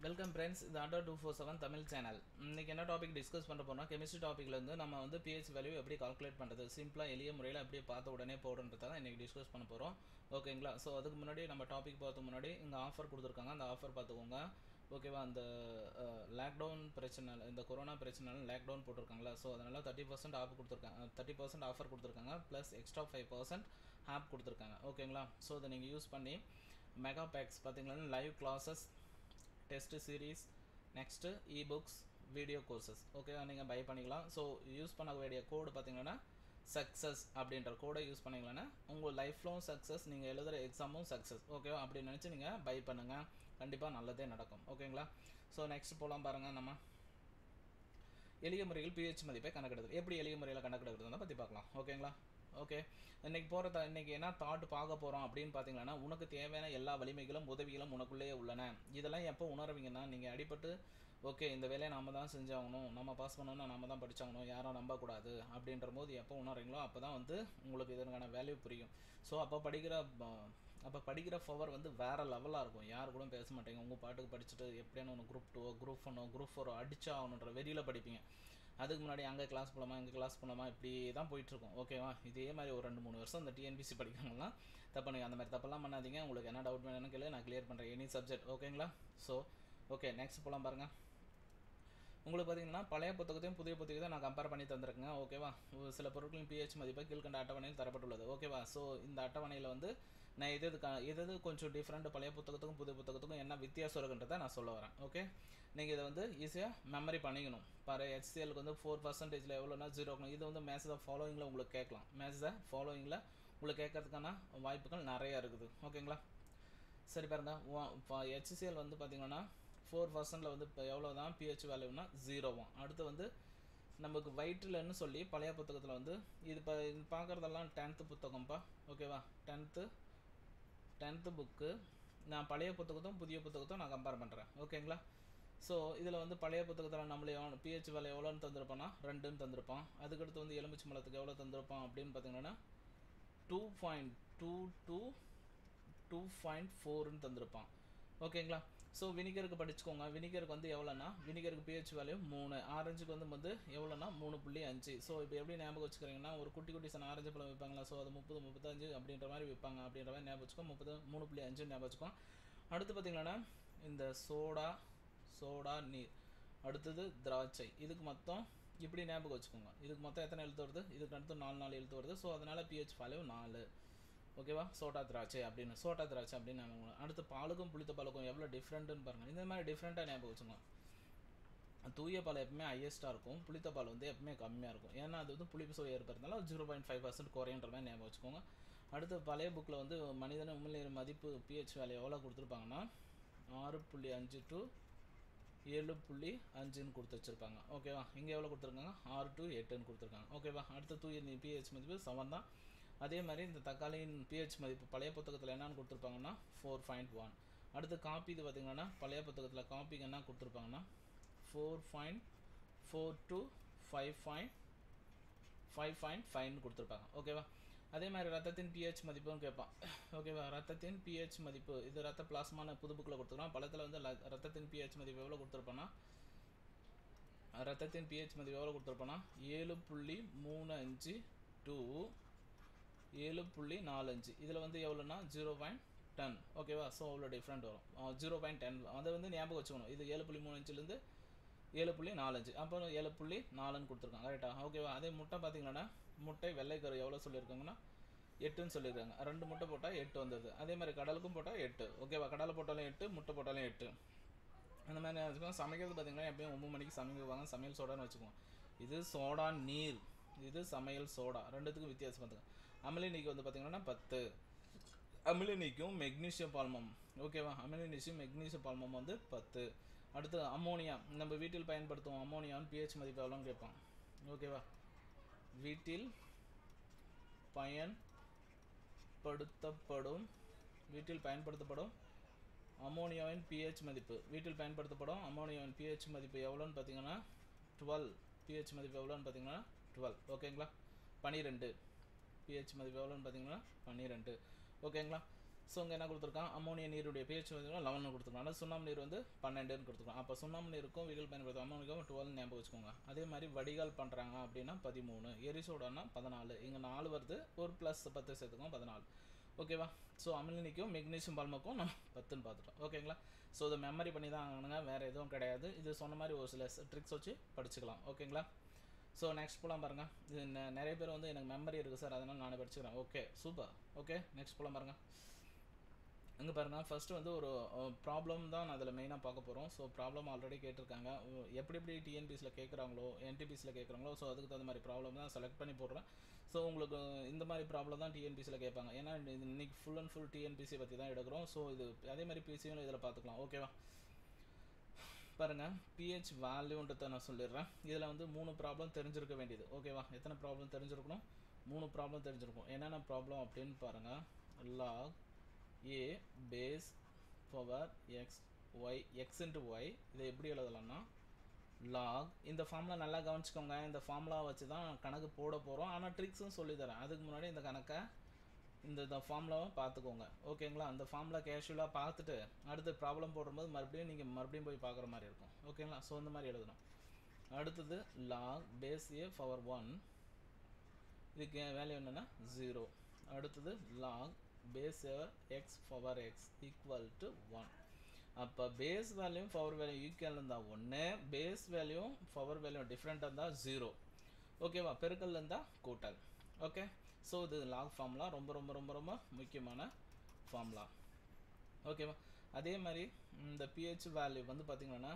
welcome friends இது auto two four seven Tamil channel இன்றைக்கி என்ன டாபிக் டிஸ்கஸ் பண்ண போறோம்னா கெமிஸ்ட்ரி டாப்பிக்ல இருந்து நம்ம வந்து பிஹெச் வேல்யூ எப்படி கால்குலேட் பண்ணுறது சிம்பிளாக எளிய முறையில் அப்படியே பார்த்த உடனே போடுன்றதை தான் இன்றைக்கி டிஸ்கஸ் பண்ண போகிறோம் ஓகேங்களா ஸோ அதுக்கு முன்னாடி நம்ம டாபிக் பார்த்த முன்னாடி இங்கே ஆஃபர் கொடுத்துருக்காங்க அந்த ஆஃபர் பார்த்துக்கோங்க ஓகேவா அந்த லாக்டவுன் பிரச்சனை இந்த கொரோனா பிரச்சனை லாக்டவுன் போட்டிருக்காங்களா ஸோ அதனால் தேர்ட்டி பர்சன்ட் ஆஃப் கொடுத்துருக்காங்க தேர்ட்டி பர்சன்ட் ஆஃபர் கொடுத்துருக்காங்க plus extra five percent off கொடுத்துருக்காங்க ஓகேங்களா ஸோ அதை நீங்கள் யூஸ் பண்ணி மெகா பேக்ஸ் பார்த்தீங்கன்னா live classes test series next ebooks video courses ஓகேவா நீங்கள் பை பண்ணிக்கலாம் ஸோ யூஸ் பண்ண வேண்டிய கோடு பார்த்தீங்கன்னா சக்ஸஸ் அப்படின்ற கோடை யூஸ் பண்ணிங்களன்னா உங்கள் லைஃப் லாங் சக்ஸஸ் நீங்கள் எழுதுகிற எக்ஸாமும் சக்ஸஸ் ஓகேவா அப்படி நினச்சி நீங்கள் பை பண்ணுங்கள் கண்டிப்பாக நல்லதே நடக்கும் ஓகேங்களா ஸோ நெக்ஸ்ட் போகலாம் பாருங்கள் நம்ம எளிய முறையில் பிஹெச் மதிப்பை கணக்கெடுது எப்படி எளிய முறையில் கணக்கெடுக்கிறதுனா பற்றி பார்க்கலாம் ஓகேங்களா ஓகே இன்னைக்கு போகிற த இன்னைக்கு என்ன தாட் பார்க்க போகிறோம் அப்படின்னு பார்த்தீங்கன்னா உனக்கு தேவையான எல்லா வலிமைகளும் உதவிகளும் உனக்குள்ளேயே உள்ளன இதெல்லாம் எப்போ உணர்வீங்கன்னா நீங்கள் அடிபட்டு ஓகே இந்த வேலையை நம்ம தான் செஞ்சாகணும் நம்ம பாஸ் பண்ணணும்னா நம்ம தான் படிச்சாகணும் யாரும் நம்பக்கூடாது அப்படின்ற போது எப்போ உணர்றீங்களோ அப்போ தான் வந்து உங்களுக்கு இதற்கான வேல்யூ புரியும் ஸோ அப்போ படிக்கிற அப்போ படிக்கிற பவர் வந்து வேறு லெவலாக இருக்கும் யார் கூட பேச மாட்டீங்க உங்கள் பாட்டுக்கு படிச்சுட்டு எப்படியான ஒன்று குரூப் டூ குரூப் ஒன்னோ குரூப் ஃபோரோ அடிச்சாகணுன்ற வெறியில் படிப்பீங்க அதுக்கு முன்னாடி அங்கே கிளாஸ் போகலாமா இங்கே கிளாஸ் போகலாமா இப்படி தான் போயிட்டுருக்கும் ஓகேவா இதே மாதிரி ஒரு ரெண்டு மூணு வருஷம் இந்த டிஎன்பிசி படிக்கிறவங்களாம் தப்புனுங்க அந்த மாதிரி தப்பெல்லாம் பண்ணாதீங்க உங்களுக்கு என்ன டவுட் வேணும்னு கேளு நான் கிளியர் பண்ணுறேன் எனி சப்ஜெக்ட் ஓகேங்களா ஸோ ஓகே நெக்ஸ்ட் போகலாம் பாருங்கள் உங்களுக்கு பார்த்தீங்கன்னா பழைய புத்தகத்தையும் புதிய புத்தகத்தையும் நான் கம்பேர் பண்ணி தந்திருக்கேன் ஓகேவா ஒரு சில பொருட்களின் பிஹெச் மதிப்பை கீழ்கண்ட அட்டவணையில் தரப்பட்டுள்ளது ஓகேவா ஸோ இந்த அட்டவணையில் வந்து நான் எது எது எது எது கொஞ்சம் டிஃப்ரெண்ட் பழைய புத்தகத்துக்கும் புதிய புத்தகத்துக்கும் என்ன வித்தியாசம் இருக்குன்றதை நான் சொல்ல வரேன் ஓகே நீங்கள் இதை வந்து ஈஸியாக மெமரி பண்ணிக்கணும் பாரு ஹெச்சிஎலுக்கு வந்து ஃபோர் பர்சன்டேஜில் எவ்வளோனா ஜீரோ இது வந்து மேட்ச் த ஃபாலோயிங்கில் உங்களுக்கு கேட்கலாம் மேட்ச் த ஃபாலோயிங்கில் உங்களுக்கு கேட்கறதுக்கான வாய்ப்புகள் நிறையா இருக்குது ஓகேங்களா சரி பாருங்கள் ஹெச்சிஎல் வந்து பார்த்தீங்கன்னா ஃபோர் பர்சன்டில் வந்து இப்போ எவ்வளோ தான் பிஹெச் வேல்யூனா ஜீரோவும் அடுத்து வந்து நமக்கு வயிற்றுலன்னு சொல்லி பழைய புத்தகத்தில் வந்து இது இப்போ பார்க்குறதெல்லாம் டென்த்து புத்தகம்ப்பா ஓகேவா டென்த்து டென்த்து புக்கு நான் பழைய புத்தகத்தும் புதிய புத்தகத்தும் நான் கம்பேர் பண்ணுறேன் ஓகேங்களா ஸோ இதில் வந்து பழைய புத்தகத்தில் நம்மளே பிஹெச் வேலை எவ்வளோன்னு தந்திருப்பான்னா ரெண்டுன்னு தந்திருப்பான் அதுக்கடுத்து வந்து எலுமிச்சி மலத்துக்கு எவ்வளோ தந்திருப்பான் அப்படின்னு பார்த்தீங்கன்னா two point two two two point ஃபோர்னு தந்திருப்பான் ஓகேங்களா ஸோ வினிகருக்கு படிச்சுக்கோங்க வினிகருக்கு வந்து எவ்வளோனா வினிகருக்கு பிஹெச் வேல்யூ மூணு ஆரஞ்சுக்கு வந்து வந்து எவ்வளோனா மூணு புள்ளி அஞ்சு ஸோ இப்போ எப்படி ஞாபகம் வச்சுக்கிறீங்கன்னா ஒரு குட்டி குட்டி சன ஆரஞ்சு பழம் விற்பாங்களா ஸோ அது முப்பது முப்பத்தஞ்சு அப்படின்ற மாதிரி விற்பாங்க அப்படின்ற மாதிரி ஞாபகம் வச்சுக்கோ முப்பது மூணு புள்ளி அஞ்சு ஞாபகம் வச்சுக்கோ அடுத்து பார்த்தீங்கன்னா இந்த சோடா சோடா நீர் அடுத்தது திராட்சை இதுக்கு மொத்தம் இப்படி ஞாபகம் வச்சுக்கோங்க இதுக்கு மொத்தம் எத்தனை எழுத்து வருது இதுக்கு அடுத்து நாலு நாலு எழுத்து வருது ஸோ அதனால் பிஹெச் வேல்யூ நாலு ஓகேவா சோட்டா திராட்சை அப்படின்னு சோட்டா திராட்சை அப்படின்னு ஞாபகம் அடுத்து பாலுக்கும் புளித்த பாலுக்கும் எவ்வளோ டிஃப்ரெண்ட்டுன்னு பாருங்கள் இந்த மாதிரி டிஃப்ரெண்ட்டாக ஞாபகம் வச்சுங்க தூய பால் எப்பவுமே ஹையஸ்ட்டாக இருக்கும் புளித்த பால் வந்து எப்பவுமே கம்மியாக இருக்கும் ஏன்னா அது வந்து புளிப்பு சுவை ஏற்படுறதுனால ஜீரோ பாயிண்ட் ஃபைவ் பர்சன்ட் குறையன்ற மாதிரி ஞாபகம் வச்சுக்கோங்க அடுத்து பழைய புக்கில் வந்து மனிதன உமிழ்நீர் மதிப்பு பிஹெச் வேலை எவ்வளோ கொடுத்துருப்பாங்கன்னா ஆறு புள்ளி அஞ்சு டு ஏழு புள்ளி அஞ்சுன்னு கொடுத்து வச்சுருப்பாங்க ஓகேவா இங்கே எவ்வளோ கொடுத்துருக்காங்க ஆறு டு எட்டுன்னு கொடுத்துருக்காங்க ஓகேவா அடுத்த தூய பிஹெச் மதிப்பு செவன் தான் அதே மாதிரி இந்த தக்காளியின் பிஹெச் மதிப்பு பழைய புத்தகத்தில் என்னென்னு கொடுத்துருப்பாங்கன்னா ஃபோர் பாயிண்ட் ஒன் அடுத்து காப்பி இது பார்த்திங்கன்னா பழைய புத்தகத்தில் காப்பிக்கு என்ன கொடுத்துருப்பாங்கன்னா four point four to five point five point ஃபைவ்னு கொடுத்துருப்பாங்க ஓகேவா அதே மாதிரி ரத்தத்தின் பிஹெச் மதிப்பும் கேட்பான் ஓகேவா ரத்தத்தின் பிஹெச் மதிப்பு இது ரத்த பிளாஸ்மான புது புக்கில் கொடுத்துருக்கான் பழத்தில் வந்து ரத்தத்தின் பிஹெச் மதிப்பு எவ்வளோ கொடுத்துருப்பான்னா ரத்தத்தின் பிஹெச் மதிப்பு எவ்வளோ கொடுத்துருப்பான்னா ஏழு புள்ளி மூணு அஞ்சு டூ ஏழு புள்ளி நாலஞ்சு இதில் வந்து எவ்வளோனா ஜீரோ பாயிண்ட் டென் ஓகேவா ஸோ அவ்வளோ டிஃப்ரெண்ட் வரும் ஜீரோ பாயிண்ட் டென் அதை வந்து ஞாபகம் வச்சுக்கணும் இது ஏழு புள்ளி மூணு அஞ்சுலேருந்து ஏழு புள்ளி நாலஞ்சு அப்புறம் ஏழு புள்ளி நாலுன்னு கொடுத்துருக்காங்க கரெக்டா ஓகேவா அதே முட்டை பார்த்தீங்கன்னா முட்டை வெள்ளைக்கரு எவ்வளோ சொல்லியிருக்காங்கன்னா எட்டுன்னு சொல்லியிருக்காங்க ரெண்டு முட்டை போட்டால் எட்டு வந்தது அதே மாதிரி கடலுக்கும் போட்டால் எட்டு ஓகேவா கடலை போட்டாலும் எட்டு முட்டை போட்டாலும் எட்டு அந்த மாதிரி வச்சுக்கோங்க சமைக்கிறது பார்த்தீங்கன்னா எப்பயும் ஒம்பது மணிக்கு சமைக்குவாங்க சமையல் சோடான்னு வச்சுக்குவோம் இது சோடா நீர் இது சமையல் சோடா ரெண்டுத்துக்கும் வித்தியாசம் பார்த்துங்க அமிலினிக்கு வந்து பார்த்திங்கன்னா பத்து அமிலினிக்கும் மெக்னீஷியம் பால்மம் ஓகேவா அமிலினிஷியம் மெக்னீஷியம் பால்மம் வந்து பத்து அடுத்து அம்மோனியா நம்ம வீட்டில் பயன்படுத்துவோம் அம்மோனியான்னு பிஹெச் மதிப்பு எவ்வளோன்னு கேட்பான் ஓகேவா வீட்டில் பயன்படுத்தப்படும் வீட்டில் பயன்படுத்தப்படும் அம்மோனியாவின் பிஹெச் மதிப்பு வீட்டில் பயன்படுத்தப்படும் அம்மோனியாவின் பிஹெச் மதிப்பு எவ்வளோன்னு பார்த்தீங்கன்னா டுவெல் பிஹெச் மதிப்பு எவ்வளோன்னு பார்த்தீங்கன்னா டுவெல் ஓகேங்களா பன்னிரெண்டு பிஹெச் மதிப்பு எவ்வளோன்னு பார்த்தீங்கன்னா பன்னிரெண்டு ஓகேங்களா ஸோ இங்கே என்ன கொடுத்துருக்கான் அமோனியா நீருடைய pH வந்து லெவன் கொடுத்துருக்கான் ஆனால் சுண்ணாம்பு நீர் வந்து பன்னெண்டுன்னு கொடுத்துருக்கான் அப்போ சுண்ணாம்பு நீருக்கும் விகல் பயன்படுத்தும் அமோனியாவும் டுவெல் ஞாபகம் வச்சுக்கோங்க அதே மாதிரி வடிகால் பண்ணுறாங்க அப்படின்னா பதிமூணு எரிசோடானா பதினாலு இங்கே நாலு வருது ஒரு ப்ளஸ் பத்து சேர்த்துக்கோங்க பதினாலு ஓகேவா ஸோ அமிலினிக்கும் மெக்னீசியம் பால்மக்கும் நம்ம பத்துன்னு பார்த்துட்டோம் ஓகேங்களா ஸோ இதை மெமரி பண்ணி தான் ஆகணுங்க வேறு எதுவும் கிடையாது இது சொன்ன மாதிரி ஒரு சில ட்ரிக்ஸ் வச்சு படிச்சுக்கலாம் ஓகேங்களா ஸோ நெக்ஸ்ட் போலாம் பாருங்கள் இது நெ- நிறைய பேர் வந்து எனக்கு மெமரி இருக்குது சார் அதனால் நானே படிச்சுக்கிறேன் ஓகே சூப்பர் ஓகே நெக்ஸ்ட் போலாம் பாருங்கள் இங்கே பாருங்க ஃபர்ஸ்ட் வந்து ஒரு ப்ராப்ளம் தான் அதில் மெயினாக பார்க்க போகிறோம் ஸோ ப்ராப்ளம் ஆல்ரெடி கேட்டிருக்காங்க உ- எப்படி எப்படி டிஎன்பிஸில் கேட்குறாங்களோ என்டிபிஸில் கேட்குறாங்களோ ஸோ அதுக்கு தகுந்த மாதிரி ப்ராப்ளம் தான் செலக்ட் பண்ணி போடுறேன் ஸோ உங்களுக்கு இந்த மாதிரி ப்ராப்ளம் தான் டிஎன்பிசியில் கேட்பாங்க ஏன்னா இது இன்னைக்கு ஃபுல் அண்ட் ஃபுல் டிஎன்பிசி பற்றி தான் எடுக்கிறோம் ஸோ இது அதே மாதிரி பிசியும் இதில் பார்த்துக்கலாம் ஓகேவா பாருங்கள் பிஹெச் வேல்யூன்றதை நான் சொல்லிடுறேன் இதில் வந்து மூணு ப்ராப்ளம் தெரிஞ்சிருக்க வேண்டியது ஓகேவா எத்தனை ப்ராப்ளம் தெரிஞ்சிருக்கணும் மூணு ப்ராப்ளம் தெரிஞ்சிருக்கும் என்னென்ன ப்ராப்ளம் அப்படின்னு பாருங்கள் log A base power x y x into y இதை எப்படி எழுதலாம்னா லாக் இந்த ஃபார்முலா நல்லா கவனிச்சுக்கோங்க இந்த ஃபார்முலா வச்சு தான் கணக்கு போட போகிறோம் ஆனால் ட்ரிக்ஸும் சொல்லித்தரேன் அதுக்கு முன்னாடி இந்த கணக்கை இந்த இந்த ஃபார்முலாவை பார்த்துக்கோங்க ஓகேங்களா அந்த ஃபார்முலா கேஷுவலாக பார்த்துட்டு அடுத்து ப்ராப்ளம் போடும்போது மறுபடியும் நீங்கள் மறுபடியும் போய் பார்க்குற மாதிரி இருக்கும் ஓகேங்களா ஸோ இந்த மாதிரி எழுதணும் அடுத்தது log base A power one இதுக்கு வேல்யூ என்னென்னா ஜீரோ அடுத்தது log base x power x equal to one அப்போ base value power value equal இருந்தால் ஒன்று பேஸ் வேல்யூ பவர் வேல்யூ டிஃப்ரெண்ட்டாக இருந்தால் ஜீரோ ஓகேவா பெருக்கல் இருந்தால் கூட்டல் ஓகே ஸோ இது லாக் ஃபார்முலா ரொம்ப ரொம்ப ரொம்ப ரொம்ப முக்கியமான ஃபார்முலா ஓகேவா அதே மாதிரி இந்த பிஹெச் வேல்யூ வந்து பார்த்தீங்கன்னா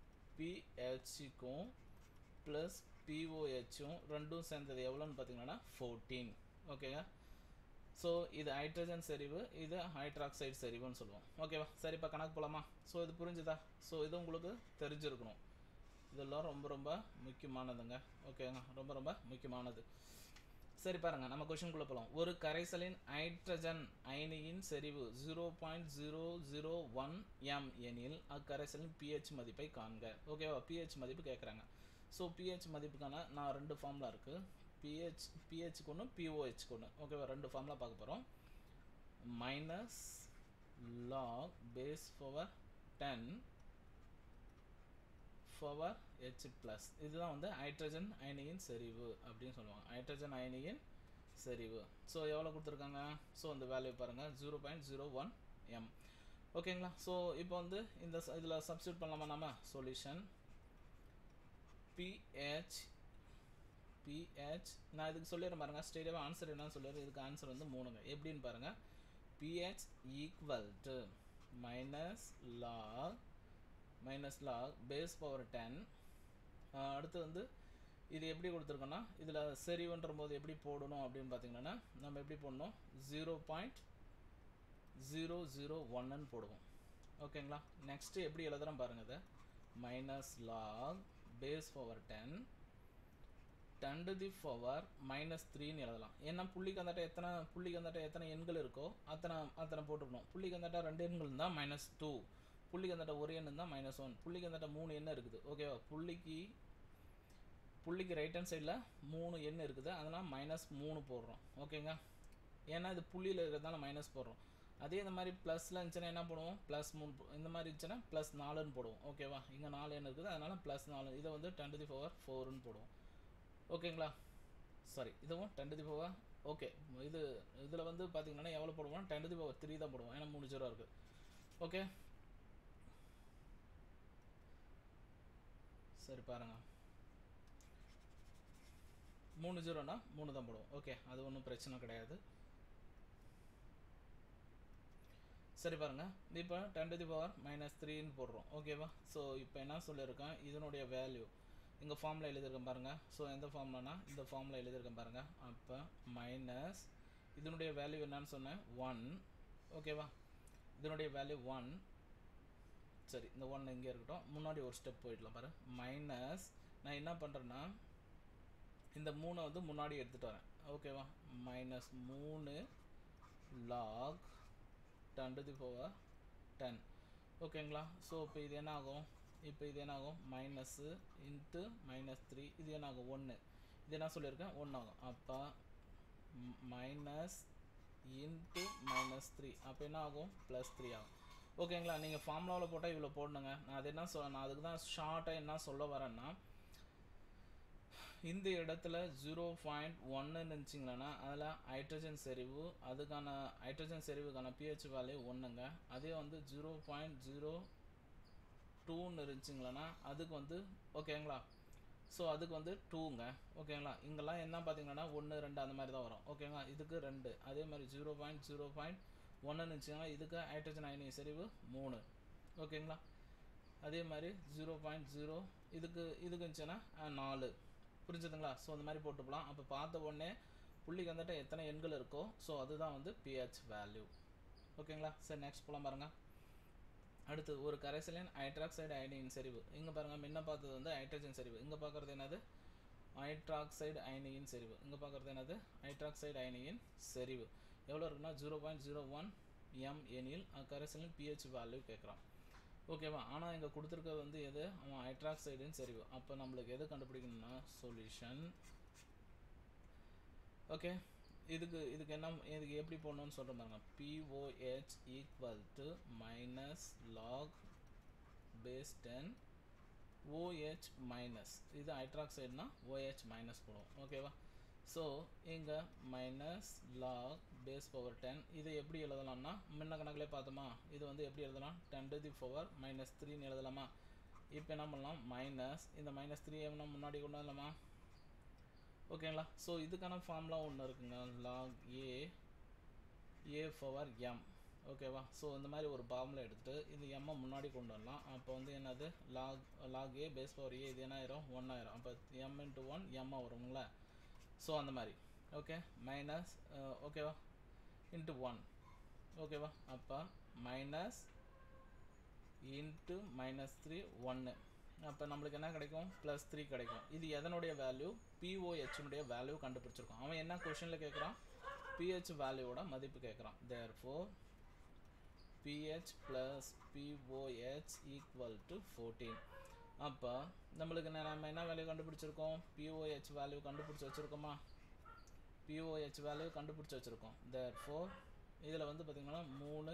பிஹெச்சுக்கும் ப்ளஸ் பிஓஹெச்சும் ரெண்டும் சேர்ந்தது எவ்வளோன்னு பார்த்தீங்கன்னா ஃபோர்டீன் ஓகேங்க ஸோ இது ஹைட்ரஜன் செறிவு இது ஹைட்ராக்சைடு செறிவுன்னு சொல்லுவோம் ஓகேவா சரி இப்போ கணக்கு போகலாமா ஸோ இது புரிஞ்சுதா ஸோ இது உங்களுக்கு தெரிஞ்சிருக்கணும் இதெல்லாம் ரொம்ப ரொம்ப முக்கியமானதுங்க ஓகேங்க ரொம்ப ரொம்ப முக்கியமானது சரி பாருங்க நம்ம கொஷின்குள்ளே போகலாம் ஒரு கரைசலின் ஹைட்ரஜன் அயனியின் செறிவு zero point zero zero one M எனில் அக்கரைசலின் பிஹெச் மதிப்பை காண்க ஓகேவா பிஹெச் மதிப்பு கேட்குறாங்க ஸோ பிஹெச் மதிப்புக்கான நான் ரெண்டு ஃபார்முலா இருக்குது பிஹெச் பிஹெச்சுக்கு ஒன்று பிஓஹெச்க்கு ஒன்று ஓகேவா ரெண்டு ஃபார்முலா பார்க்க போகிறோம் minus log base power ten power H plus இதுதான் வந்து ஹைட்ரஜன் அயனியின் செறிவு அப்படின்னு சொல்லுவாங்க ஹைட்ரஜன் அயனியின் செறிவு ஸோ எவ்வளோ கொடுத்துருக்காங்க ஸோ அந்த வேல்யூ பாருங்கள் zero point zero one M ஓகேங்களா ஸோ இப்போ வந்து இந்த இதில் சப்ஸ்டியூட் பண்ணலாமா நம்ம சொல்யூஷன் பிஹெச் பிஹெச் நான் இதுக்கு சொல்லிடுறேன் பாருங்கள் ஸ்டேடியாக ஆன்சர் என்னன்னு சொல்லிடுறேன் இதுக்கு ஆன்சர் வந்து மூணுங்க எப்படின்னு பாருங்கள் pH equal to minus log minus log base power ten அடுத்து வந்து இது எப்படி கொடுத்துருக்கோன்னா இதில் செறிவுன்ற போது எப்படி போடணும் அப்படின்னு பார்த்தீங்கன்னா நம்ம எப்படி போடணும் ஜீரோ பாயிண்ட் ஜீரோ ஜீரோ ஒன்னு போடுவோம் ஓகேங்களா நெக்ஸ்ட்டு எப்படி எழுதுகிறோம் பாருங்கள் இதை minus log base power ten ten to the power minus த்ரீன்னு எழுதலாம் ஏன்னா புள்ளிக்கு அந்தாட்ட எத்தனை புள்ளிக்கு அந்தாட்ட எத்தனை எண்கள் இருக்கோ அத்தனை அத்தனை போட்டுக்கணும் புள்ளிக்கு அந்தாட்ட ரெண்டு எண்கள் இருந்தால் மைனஸ் டூ புள்ளிக்கு அந்தாட்ட ஒரு எண் இருந்தால் மைனஸ் ஒன் புள்ளிக்கு அந்தாட்ட மூணு எண்ணம் இருக்குது ஓகேவா புள்ளிக்கு புள்ளிக்கு ரைட் ஹேண்ட் சைடில் மூணு எண் இருக்குது அதனால் மைனஸ் மூணு போடுறோம் ஓகேங்க ஏன்னா இது புள்ளியில் இருக்கிறதால மைனஸ் போடுறோம் அதே இந்த மாதிரி ப்ளஸில் இருந்துச்சுன்னா என்ன பண்ணுவோம் ப்ளஸ் மூணு போ- இந்த மாதிரி இருந்துச்சுன்னா ப்ளஸ் நாலுன்னு போடுவோம் ஓகேவா இங்கே நாலு எண் இருக்குது அதனால் ப்ளஸ் நாலு இதை வந்து டென் டு தி பவர் ஃபோர்னு போடுவோம் ஓகேங்களா சாரி இதுவும் ten to the power okay இது இதில் வந்து பார்த்தீங்கன்னா எவ்வளோ போடுவோம் ten to the power three தான் போடுவோம் ஏன்னா மூணு ஜீரோ இருக்குது ஓகே சரி பாருங்க மூணு ஜீரோனா மூணு தான் போடுவோம் ஓகே அது ஒன்றும் பிரச்சனை கிடையாது சரி பாருங்க இப்போ ten to the power minus த்ரீன்னு போடுறோம் ஓகேவா ஸோ இப்போ என்ன சொல்லியிருக்கேன் இதனுடைய வேல்யூ இங்கே ஃபார்மில் எழுதியிருக்கேன் பாருங்க ஸோ எந்த ஃபார்ம்லனா இந்த ஃபார்மில் எழுதியிருக்கேன் பாருங்க அப்போ மைனஸ் இதனுடைய வேல்யூ என்னன்னு சொன்னேன் ஒன் ஓகேவா இதனுடைய வேல்யூ ஒன் சரி இந்த ஒன் இங்கே இருக்கட்டும் முன்னாடி ஒரு ஸ்டெப் போயிடலாம் பாரு மைனஸ் நான் என்ன பண்ணுறேன்னா இந்த மூணை வந்து முன்னாடி எடுத்துகிட்டு வரேன் ஓகேவா மைனஸ் மூணு log ten to the power ten ஓகேங்களா ஸோ இப்போ இது என்ன ஆகும் இப்போ இது என்ன ஆகும் மைனஸு இன்ட்டு மைனஸ் த்ரீ இது என்ன ஆகும் ஒன்று இது என்ன சொல்லியிருக்கேன் ஒன்று ஆகும் அப்போ மைனஸ் இன்ட்டு மைனஸ் த்ரீ அப்போ என்ன ஆகும் ப்ளஸ் த்ரீ ஆகும் ஓகேங்களா நீங்கள் ஃபார்முலாவில் போட்டால் இவ்வளோ போடணுங்க நான் அது என்ன சொல் நான் அதுக்கு தான் ஷார்ட்டாக என்ன சொல்ல வரேன்னா இந்த இடத்துல ஜீரோ பாயிண்ட் ஒன்னு இருந்துச்சிங்களா அதில் ஹைட்ரஜன் செறிவு அதுக்கான ஹைட்ரஜன் செறிவுக்கான பிஹெச் வேல்யூ ஒன்றுங்க அதே வந்து ஜீரோ பாயிண்ட் ஜீரோ டூன்னு இருந்துச்சிங்களா அதுக்கு வந்து ஓகேங்களா ஸோ அதுக்கு வந்து டூங்க ஓகேங்களா இங்கெல்லாம் என்ன பார்த்தீங்கன்னா ஒன்று ரெண்டு அந்த மாதிரி தான் வரும் ஓகேங்களா இதுக்கு ரெண்டு அதே மாதிரி ஜீரோ பாயிண்ட் ஜீரோ பாயிண்ட் ஒன்று இருந்துச்சுன்னா இதுக்கு ஹைட்ரஜன் அயனி செறிவு மூணு ஓகேங்களா அதே மாதிரி ஜீரோ பாயிண்ட் ஜீரோ இதுக்கு இதுக்கு இருந்துச்சுன்னா நாலு புரிஞ்சுதுங்களா ஸோ அந்த மாதிரி போட்டுக்கலாம் அப்போ பார்த்த உடனே புள்ளிக்கு வந்துட்டு எத்தனை எண்கள் இருக்கோ ஸோ அதுதான் வந்து பிஹெச் வேல்யூ ஓகேங்களா சரி நெக்ஸ்ட் போகலாம் பாருங்கள் அடுத்து ஒரு கரைசலின் ஹைட்ராக்சைடு அயனியின் செறிவு இங்கே பாருங்கள் முன்ன பார்த்தது வந்து ஹைட்ரஜன் செறிவு இங்கே பார்க்குறது என்னது ஹைட்ராக்சைடு அயனியின் செறிவு இங்கே பார்க்குறது என்னது ஹைட்ராக்சைடு அயனியின் செறிவு எவ்வளோ இருக்குன்னா zero point zero one M எனில் கரைசலின் பிஹெச் வேல்யூ கேட்குறான் ஓகேவா ஆனால் இங்கே கொடுத்துருக்கிறது வந்து எது அவன் ஹைட்ராக்சைடுன்னு செறிவு அப்போ நம்மளுக்கு எது கண்டுபிடிக்கணும்னா சொல்யூஷன் ஓகே இதுக்கு இதுக்கு என்ன இதுக்கு எப்படி போடணும்னு சொல்கிறேன் பாருங்க pOH equal to minus log base ten OH minus இது ஹைட்ராக்சைடுனா ஓஹெச் மைனஸ் போடுவோம் ஓகேவா ஸோ இங்கே minus log base power ten இதை எப்படி எழுதலாம்னா முன்ன கணக்கிலே பார்த்தோமா இது வந்து எப்படி எழுதலாம் ten to the power minus த்ரீன்னு எழுதலாமா இப்போ என்ன பண்ணலாம் மைனஸ் இந்த மைனஸ் த்ரீ என்ன முன்னாடி கொண்டு வரலாமா ஓகேங்களா ஸோ இதுக்கான ஃபார்ம்லாம் ஒன்று இருக்குங்க log A A power M ஓகேவா ஸோ இந்த மாதிரி ஒரு ஃபார்முலா எடுத்துகிட்டு இந்த எம்மை முன்னாடி கொண்டு வரலாம் அப்போ வந்து என்னது log log A base power A இது என்ன ஆயிரும் ஒன் ஆயிரும் அப்போ எம் இன்ட்டு ஒன் எம்மாக வருங்களா ஸோ அந்த மாதிரி ஓகே மைனஸ் ஓகேவா இன்ட்டு ஒன் ஓகேவா அப்போ மைனஸ் இன்ட்டு மைனஸ் த்ரீ ஒன்று அப்போ நம்மளுக்கு என்ன கிடைக்கும் ப்ளஸ் த்ரீ கிடைக்கும் இது எதனுடைய வேல்யூ பிஓஹெச்னுடைய வேல்யூ கண்டுபிடிச்சிருக்கோம் அவன் என்ன கொஷனில் கேட்குறான் பிஹெச் வேல்யூவோட மதிப்பு கேட்குறான் therefore pH plus pOH equal to fourteen அப்போ நம்மளுக்கு நம்ம என்ன வேல்யூ கண்டுபிடிச்சிருக்கோம் பிஓஹெச் வேல்யூ கண்டுபிடிச்சி வச்சுருக்கோமா பிஓஹெச் வேல்யூ கண்டுபிடிச்சி வச்சுருக்கோம் தேர் ஃபோர் இதில் வந்து பார்த்திங்கன்னா மூணு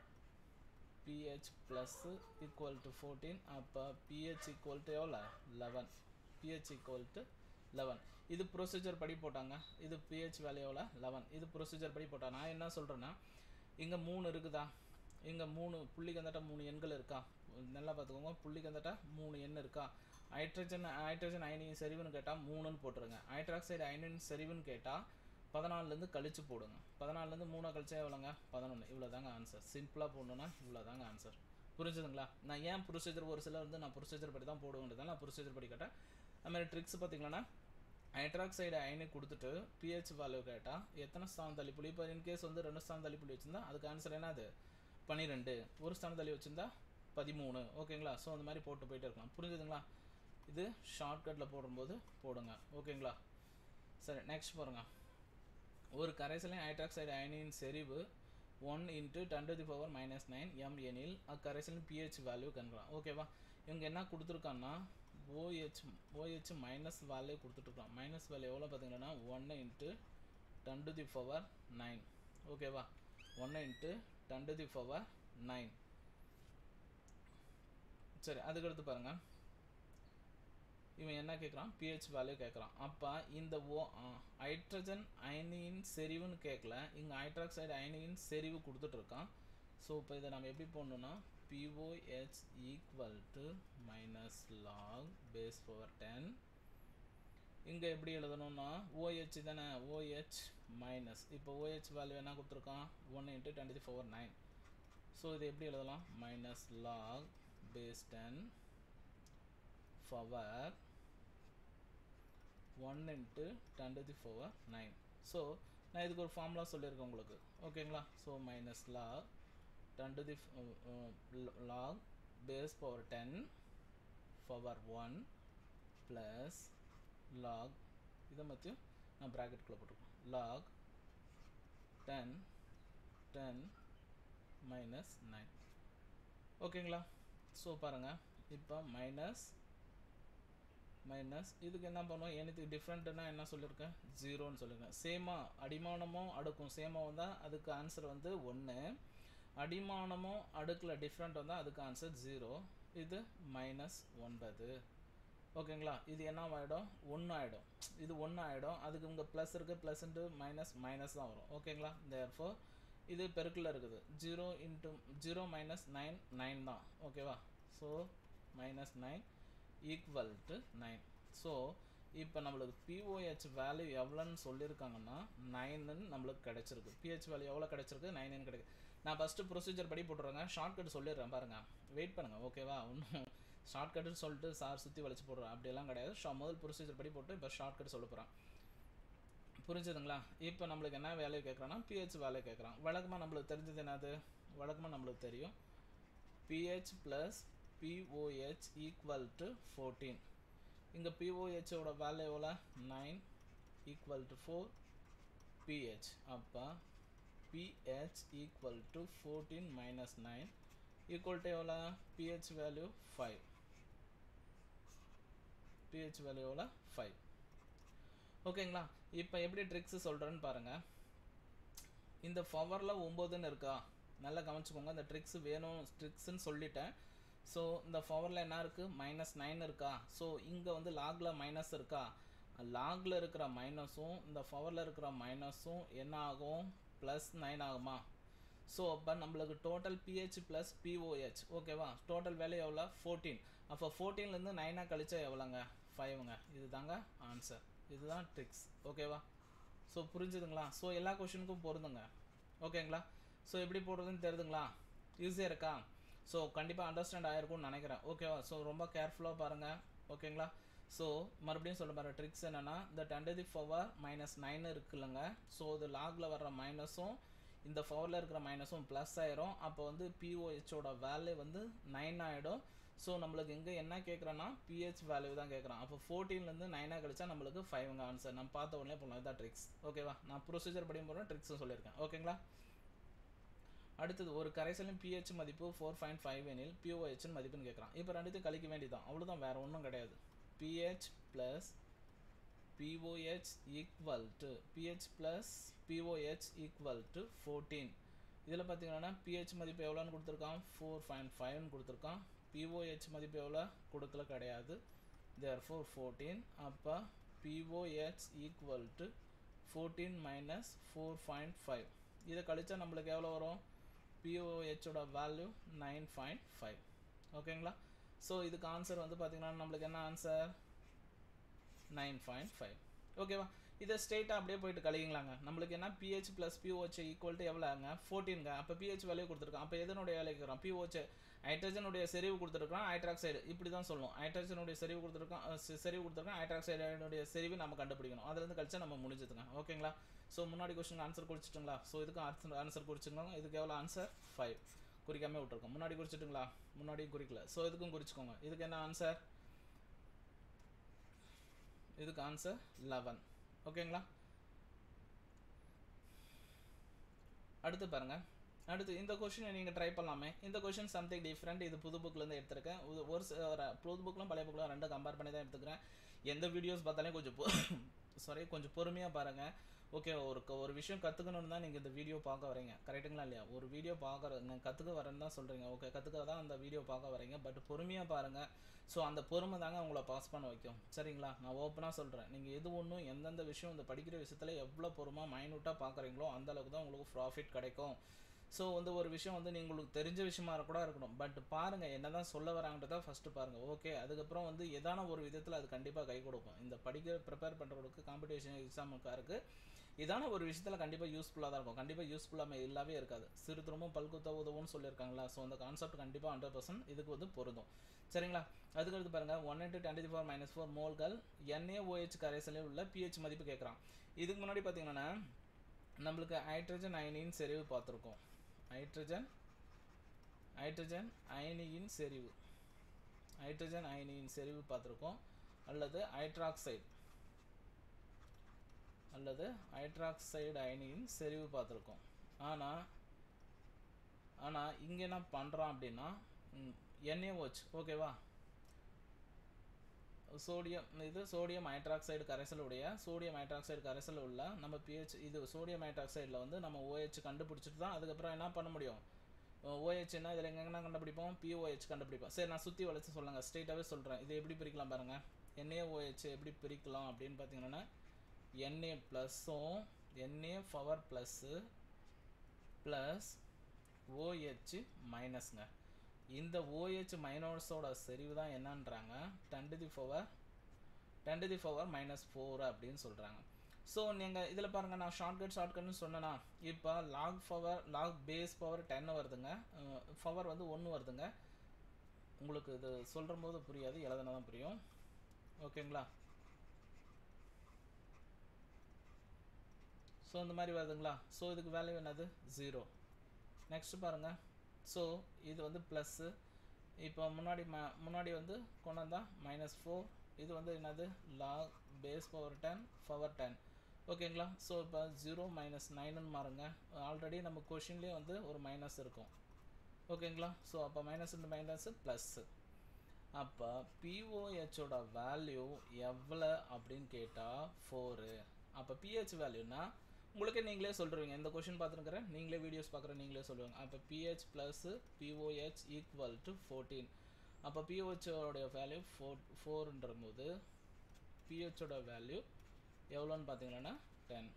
pH plus equal to fourteen அப்போ பிஹெச் ஈக்குவல் டு எவ்வளோ eleven pH equal to eleven இது ப்ரொசீஜர் படி போட்டாங்க இது பிஹெச் வேல்யூ எவ்வளோ லெவன் இது ப்ரொசீஜர் படி போட்டாங்க நான் என்ன சொல்கிறேன்னா இங்கே மூணு இருக்குதா இங்கே மூணு புள்ளி கந்தட்ட மூணு எண்கள் இருக்கா நல்லா பார்த்துக்கோங்க புள்ளி கந்தட்ட மூணு எண் இருக்கா ஹைட்ரஜன் ஹைட்ரஜன் அயனியின் செறிவுன்னு கேட்டால் மூணுன்னு போட்டுருங்க ஹைட்ராக்சைடு அயனியின் செறிவுன்னு கேட்டால் பதினாலுலேருந்து கழிச்சு போடுங்க பதினாலுலேருந்து மூணு கழிச்சா எவ்வளோங்க பதினொன்று இவ்வளோ தாங்க ஆன்சர் சிம்பிளாக போடணுன்னா இவ்வளோ தாங்க ஆன்சர் புரிஞ்சுதுங்களா நான் ஏன் ப்ரொசீஜர் ஒரு சிலர் வந்து நான் ப்ரொசீஜர் படி தான் போடுவேன்றதால நான் ப்ரொசீஜர் படி கேட்டேன் அது மாதிரி ட்ரிக்ஸ் பார்த்தீங்கன்னா ஹைட்ராக்சைடு அயனி கொடுத்துட்டு பிஹெச் வேல்யூ கேட்டால் எத்தனை ஸ்தானம் தள்ளி புள்ளி இப்போ இன்கேஸ் வந்து ரெண்டு ஸ்தானம் தள்ளி புள்ளி வச்சிருந்தா அதுக்கு ஆன்சர் என்னது பன்னிரெண்டு ஒரு ஸ்தானம் தள்ளி வச்சிருந்தா பதிமூணு ஓகேங்களா ஸோ அந்த மாதிரி போட்டு போயிட்டே இருக்கலாம் புரிஞ்சுதுங்களா இது ஷார்ட்கட்டில் போடும்போது போடுங்க ஓகேங்களா சரி நெக்ஸ்ட் பாருங்க ஒரு கரைசலின் ஹைட்ராக்சைடு அயனியின் செறிவு one into ten to the power minus nine M எனில் அக்கரைசலின் பிஹெச் வேல்யூ கண்டுக்கலாம் ஓகேவா இவங்க என்ன கொடுத்துருக்காங்கன்னா ஓஹெச் ஓஹெச் மைனஸ் வேல்யூ கொடுத்துட்ருக்கான் மைனஸ் வேல்யூ எவ்வளோ பார்த்தீங்கன்னா ஒன்று into ten to the power nine ஓகேவா ஒன்று into ten to the power nine சரி அதுக்கடுத்து பாருங்கள் இவன் என்ன கேட்குறான் பிஹெச் வேல்யூ கேட்குறான் அப்போ இந்த ஓ ஹைட்ரஜன் அயனியின் செறிவுன்னு கேட்கல இங்கே ஹைட்ராக்சைடு அயனியின் செறிவு கொடுத்துட்ருக்கான் ஸோ இப்போ இதை நம்ம எப்படி போடணுன்னா pOH equal to minus log base power ten இங்கே எப்படி எழுதணும்னா ஓஹெச் தானே ஓஹெச் மைனஸ் இப்போ ஓஹெச் வேல்யூ என்ன கொடுத்துருக்கான் one into twenty four nine so இது எப்படி எழுதலாம் minus log base ten power one into ten to the power nine so நான் இதுக்கு ஒரு ஃபார்முலா சொல்லியிருக்கேன் உங்களுக்கு ஓகேங்களா so minus log ten to the log base power ten power one plus log இதை மத்தியும் நான் ப்ராக்கெட்டுக்குள்ளே போட்டுருக்கேன் log ten ten minus nine ஓகேங்களா ஸோ பாருங்கள் இப்போ மைனஸ் மைனஸ் இதுக்கு என்ன பண்ணுவோம் எனக்கு டிஃப்ரெண்ட்னா என்ன சொல்லியிருக்கேன் ஜீரோன்னு சொல்லியிருக்கேன் சேமாக அடிமானமும் அடுக்கும் சேமாக வந்தால் அதுக்கு ஆன்சர் வந்து ஒன்று அடிமானமும் அடுக்கில் டிஃப்ரெண்ட் வந்தால் அதுக்கு ஆன்சர் ஜீரோ இது மைனஸ் ஒன்பது ஓகேங்களா இது என்ன ஆகிடும் ஒன்று ஆகிடும் இது ஒன்று ஆகிடும் அதுக்கு உங்கள் ப்ளஸ் இருக்குது ப்ளஸ் இன்ட்டு மைனஸ் மைனஸ் தான் வரும் ஓகேங்களா தேர்ஃபோ இது பெருக்கில் இருக்குது zero into zero minus nine nine தான் ஓகேவா so minus nine equal to nine so இப்போ நம்மளுக்கு பிஓஹெச் வேல்யூ எவ்வளோன்னு சொல்லியிருக்காங்கன்னா நைனுன்னு நம்மளுக்கு கிடச்சிருக்கு பிஹெச் வேல்யூ எவ்வளோ கிடச்சிருக்கு நைனுன்னு கிடைக்கு நான் ஃபஸ்ட்டு ப்ரொசீஜர் படி போட்டுறேங்க ஷார்ட்கட் சொல்லிடுறேன் பாருங்கள் வெயிட் பண்ணுங்கள் ஓகேவா ஒன்றும் ஷார்ட்கட்டுன்னு சொல்லிட்டு சார் சுற்றி வளைச்சு போடுறேன் அப்படியெல்லாம் கிடையாது ஷா முதல் ப்ரொசீஜர் படி போட்டு இப்போ ஷார்ட்கட் சொல்ல போகிறேன் புரிஞ்சுதுங்களா இப்போ நம்மளுக்கு என்ன வேல்யூ கேட்குறான்னா பிஹெச் வேல்யூ கேட்குறான் வழக்கமாக நம்மளுக்கு தெரிஞ்சது என்னது வழக்கமாக நம்மளுக்கு தெரியும் pH plus pOH equal to fourteen இங்கே பிஓஹெச்சோட வேல்யூ எவ்வளோ nine equal to four pH அப்போ pH equal to fourteen minus nine equal to எவ்வளோ pH value five pH value எவ்வளோ ஃபைவ் ஓகேங்களா இப்போ எப்படி ட்ரிக்ஸ் சொல்கிறேன்னு பாருங்கள் இந்த பவரில் ஒம்போதுன்னு இருக்கா நல்லா கவனிச்சுக்கோங்க இந்த ட்ரிக்ஸ் வேணும் ட்ரிக்ஸ்ன்னு சொல்லிட்டேன் ஸோ இந்த பவரில் என்ன இருக்குது மைனஸ் நைன் இருக்கா ஸோ இங்கே வந்து லாகில் மைனஸ் இருக்கா லாகில் இருக்கிற மைனஸும் இந்த பவரில் இருக்கிற மைனஸும் என்ன ஆகும் ப்ளஸ் நைன் ஆகுமா ஸோ அப்போ நம்மளுக்கு டோட்டல் பிஹெச் ப்ளஸ் பிஓஹெச் ஓகேவா டோட்டல் வேல்யூ எவ்வளோ ஃபோர்டீன் அப்போ ஃபோர்டீன்லேருந்து நைனாக கழிச்சா எவ்வளோங்க ஃபைவ்ங்க இது தாங்க ஆன்சர் இதுதான் ட்ரிக்ஸ் ஓகேவா ஸோ புரிஞ்சுதுங்களா ஸோ எல்லா கொஷினுக்கும் பொருந்துங்க ஓகேங்களா ஸோ எப்படி போடுறதுன்னு தெரியுதுங்களா ஈஸியாக இருக்கா ஸோ கண்டிப்பாக அண்டர்ஸ்டாண்ட் ஆகிருக்கும்னு நினைக்கிறேன் ஓகேவா ஸோ ரொம்ப கேர்ஃபுல்லாக பாருங்கள் ஓகேங்களா ஸோ மறுபடியும் சொல்ல பாருங்க ட்ரிக்ஸ் என்னென்னா இந்த ten the power minus nine இருக்குல்லங்க ஸோ இது லாகில் வர்ற மைனஸும் இந்த பவரில் இருக்கிற மைனஸும் ப்ளஸ் ஆயிரும் அப்போ வந்து பிஓஹெச்சோட வேல்யூ வந்து நைன் ஆகிடும் ஸோ நம்மளுக்கு இங்கே என்ன கேட்குறோன்னா பிஹெச் வேல்யூ தான் கேட்குறான் அப்போ ஃபோர்டீன்லேருந்து நைனாக கழிச்சா நம்மளுக்கு ஃபைவ்ங்க ஆன்சர் நம்ம பார்த்த உடனே போகலாம் இதுதான் ட்ரிக்ஸ் ஓகேவா நான் ப்ரொசீஜர் படி போகிறேன் ட்ரிக்ஸும் சொல்லியிருக்கேன் ஓகேங்களா அடுத்தது ஒரு கரைசலின் பிஹெச் மதிப்பு ஃபோர் பாயிண்ட் ஃபைவ் எனில் பிஓஹெச்னு மதிப்புன்னு கேட்குறான் இப்போ ரெண்டுத்தையும் கழிக்க வேண்டியதான் அவ்வளோதான் வேறு ஒன்றும் கிடையாது pH plus pOH equal to pH plus pOH equal to fourteen இதில் பார்த்தீங்கன்னா பிஹெச் மதிப்பு எவ்வளோன்னு கொடுத்துருக்கான் ஃபோர் பாயிண்ட் ஃபைவ்னு கொடுத்துருக்கான் பிஓஹெச் மதிப்பு எவ்வளோ கொடுக்கல கிடையாது தேர் ஃபோர் ஃபோர்டீன் அப்போ pOH equal to fourteen minus four point five இதை கழிச்சா நம்மளுக்கு எவ்வளோ வரும் பிஓஹெச்சோட வேல்யூ நைன் பாயிண்ட் ஃபைவ் ஓகேங்களா ஸோ இதுக்கு ஆன்சர் வந்து பார்த்தீங்கன்னா நம்மளுக்கு என்ன ஆன்சர் நைன் பாயிண்ட் ஃபைவ் ஓகேவா இதை ஸ்ட்ரெயிட்டாக அப்படியே போயிட்டு கழிங்களாங்க நம்மளுக்கு என்ன pH plus pOH equal to எவ்வளோங்க ஃபோர்டீனுங்க அப்போ பிஹெச் வேல்யூ கொடுத்துருக்கான் அப்போ எதனுடைய வேலைக்கு இருக்கிறோம் பிஓஹெச் ஹைட்ரஜனுடைய செறிவு கொடுத்துருக்கான் ஹைட்ராக்சைடு இப்படி தான் சொல்லுவோம் ஹைட்ரஜனுடைய செறிவு கொடுத்துருக்கான் செறிவு கொடுத்துருக்கான் ஹைட்ராக்சைடுடைய செறிவு நம்ம கண்டுபிடிக்கணும் அதுலேருந்து கழிச்சா நம்ம முடிஞ்சதுங்க ஓகேங்களா ஸோ முன்னாடி கொஸ்டின் ஆன்சர் குறிச்சிட்டுங்களா ஸோ இதுக்கு ஆன்சர் ஆன்சர் குறிச்சிக்கோங்க இதுக்கு எவ்வளோ ஆன்சர் ஃபைவ் குறிக்காமல் விட்டுருக்கோம் முன்னாடி குறிச்சிட்டுங்களா முன்னாடியும் குறிக்கல ஸோ இதுக்கும் குறிச்சிக்கோங்க இதுக்கு என்ன ஆன்சர் இதுக்கு ஆன்சர் லெவன் ஓகேங்களா அடுத்து பாருங்கள் அடுத்து இந்த கொஷினை நீங்கள் ட்ரை பண்ணலாமே இந்த கொஷின் சம்திங் டிஃப்ரெண்ட் இது புது புக்லேருந்து எடுத்திருக்கேன் ஒரு ஒரு புது புக்கிலும் பழைய புக்கிலும் ரெண்டும் கம்பேர் பண்ணி தான் எடுத்துக்கிறேன் எந்த வீடியோஸ் பார்த்தாலும் கொஞ்சம் சாரி கொஞ்சம் பொறுமையாக பாருங்கள் ஓகே ஒரு ஒரு விஷயம் கற்றுக்கணுன்னு தான் நீங்கள் இந்த வீடியோ பார்க்க வரீங்க கரெக்டுங்களா இல்லையா ஒரு வீடியோ பார்க்குற கற்றுக்க வரேன்னு தான் சொல்கிறீங்க ஓகே கற்றுக்க தான் அந்த வீடியோ பார்க்க வரீங்க பட் பொறுமையாக பாருங்கள் ஸோ அந்த பொறுமை தாங்க உங்களை பாஸ் பண்ண வைக்கும் சரிங்களா நான் ஓப்பனாக சொல்கிறேன் நீங்கள் எது ஒன்றும் எந்தெந்த விஷயம் இந்த படிக்கிற விஷயத்தில் எவ்வளோ பொறுமாக மைனூட்டாக பார்க்குறீங்களோ அந்தளவுக்கு தான் உங்களுக்கு ப்ராஃபிட் கிடைக்கும் ஸோ வந்து ஒரு விஷயம் வந்து உங்களுக்கு தெரிஞ்ச விஷயமா கூட இருக்கணும் பட் பாருங்கள் என்ன தான் சொல்ல வராங்கன்றத ஃபஸ்ட்டு பாருங்கள் ஓகே அதுக்கப்புறம் வந்து எதான ஒரு விதத்தில் அது கண்டிப்பாக கை கொடுக்கும் இந்த படிக்க ப்ரிப்பேர் பண்ணுறவங்களுக்கு காம்படிஷன் எக்ஸாமுக்காக இருக்குது இதான ஒரு விஷயத்தில் கண்டிப்பாக யூஸ்ஃபுல்லாக தான் இருக்கும் கண்டிப்பாக யூஸ்ஃபுல்லாக இல்லாவே இருக்காது சிறு திரும்பவும் பல்குத்த உதவும்னு சொல்லியிருக்காங்களா ஸோ அந்த கான்செப்ட் கண்டிப்பாக ஹண்ட்ரட் பர்சன்ட் இதுக்கு வந்து பொருந்தும் சரிங்களா அதுக்கடுத்து பாருங்கள் one into twenty four minus four மோல்கள் என்ஏஓஹெச் கரைசலில் உள்ள பிஹெச் மதிப்பு கேட்குறான் இதுக்கு முன்னாடி பார்த்தீங்கன்னா நம்மளுக்கு ஹைட்ரஜன் அயனியின் செறிவு பார்த்துருக்கோம் ஹைட்ரஜன் ஹைட்ரஜன் அயனியின் செறிவு ஹைட்ரஜன் அயனியின் செறிவு பார்த்துருக்கோம் அல்லது ஹைட்ராக்சைடு அல்லது ஹைட்ராக்சைடு அயனியின் செறிவு பார்த்துருக்கோம் ஆனால் ஆனால் இங்கே என்ன பண்ணுறான் அப்படின்னா என்ஏஓச் ஓகேவா சோடியம் இது சோடியம் ஹைட்ராக்சைடு கரைசலுடைய சோடியம் ஹைட்ராக்சைடு கரைசல் உள்ள நம்ம பிஹெச் இது சோடியம் ஹைட்ராக்சைடில் வந்து நம்ம OH கண்டுபிடிச்சிட்டு தான் அதுக்கப்புறம் என்ன பண்ண முடியும் ஓஹெச்னா இதில் எங்கெங்கன்னா கண்டுபிடிப்போம் பிஓஹெச் கண்டுபிடிப்போம் சரி நான் சுற்றி வளைச்சு சொல்லுங்க ஸ்ட்ரெயிட்டாகவே சொல்கிறேன் இது எப்படி பிரிக்கலாம் பாருங்கள் என்ஏஓஹெச் எப்படி பிரிக்கலாம் அப்படின்னு பார்த்தீங்கன்னா என்ஏ ப்ளஸ்ஸும் Na power plus plus OH மைனஸ்ங்க இந்த ஓஹெச் மைனஸோட செறிவு தான் என்னன்றாங்க ten to the power ten to the power minus four அப்படின்னு சொல்கிறாங்க ஸோ நீங்கள் இதில் பாருங்கள் நான் ஷார்ட்கட் ஷார்ட்கட்னு சொன்னேன்னா இப்போ log power log base power ten வருதுங்க பவர் வந்து ஒன்று வருதுங்க உங்களுக்கு இது சொல்கிற போது புரியாது எழுதுனா தான் புரியும் ஓகேங்களா ஸோ இந்த மாதிரி வருதுங்களா ஸோ இதுக்கு வேல்யூ என்னது ஜீரோ நெக்ஸ்ட் பாருங்கள் ஸோ இது வந்து ப்ளஸ்ஸு இப்போ முன்னாடி ம முன்னாடி வந்து கொண்டு வந்தால் மைனஸ் ஃபோர் இது வந்து என்னது log base power ten power ten ஓகேங்களா ஸோ இப்போ ஜீரோ மைனஸ் நைனுன்னு மாறுங்க ஆல்ரெடி நம்ம கொஷின்லேயே வந்து ஒரு மைனஸ் இருக்கும் ஓகேங்களா ஸோ அப்போ மைனஸ் இந்த மைனஸ் ப்ளஸ்ஸு அப்போ பிஓஹெச்சோட வேல்யூ எவ்வளோ அப்படின்னு கேட்டால் ஃபோரு அப்போ பிஹெச் வேல்யூனா உங்களுக்கே நீங்களே சொல்லிருவீங்க இந்த கொஷின் பார்த்துருக்கிறேன் நீங்களே வீடியோஸ் பார்க்குற நீங்களே சொல்லுவாங்க அப்போ pH plus pOH equal to fourteen அப்போ பிஹெச்சோடைய வேல்யூ ஃபோர் ஃபோர்ன்ற போது பிஹெச்சோட வேல்யூ எவ்வளோன்னு பார்த்தீங்கன்னா டென்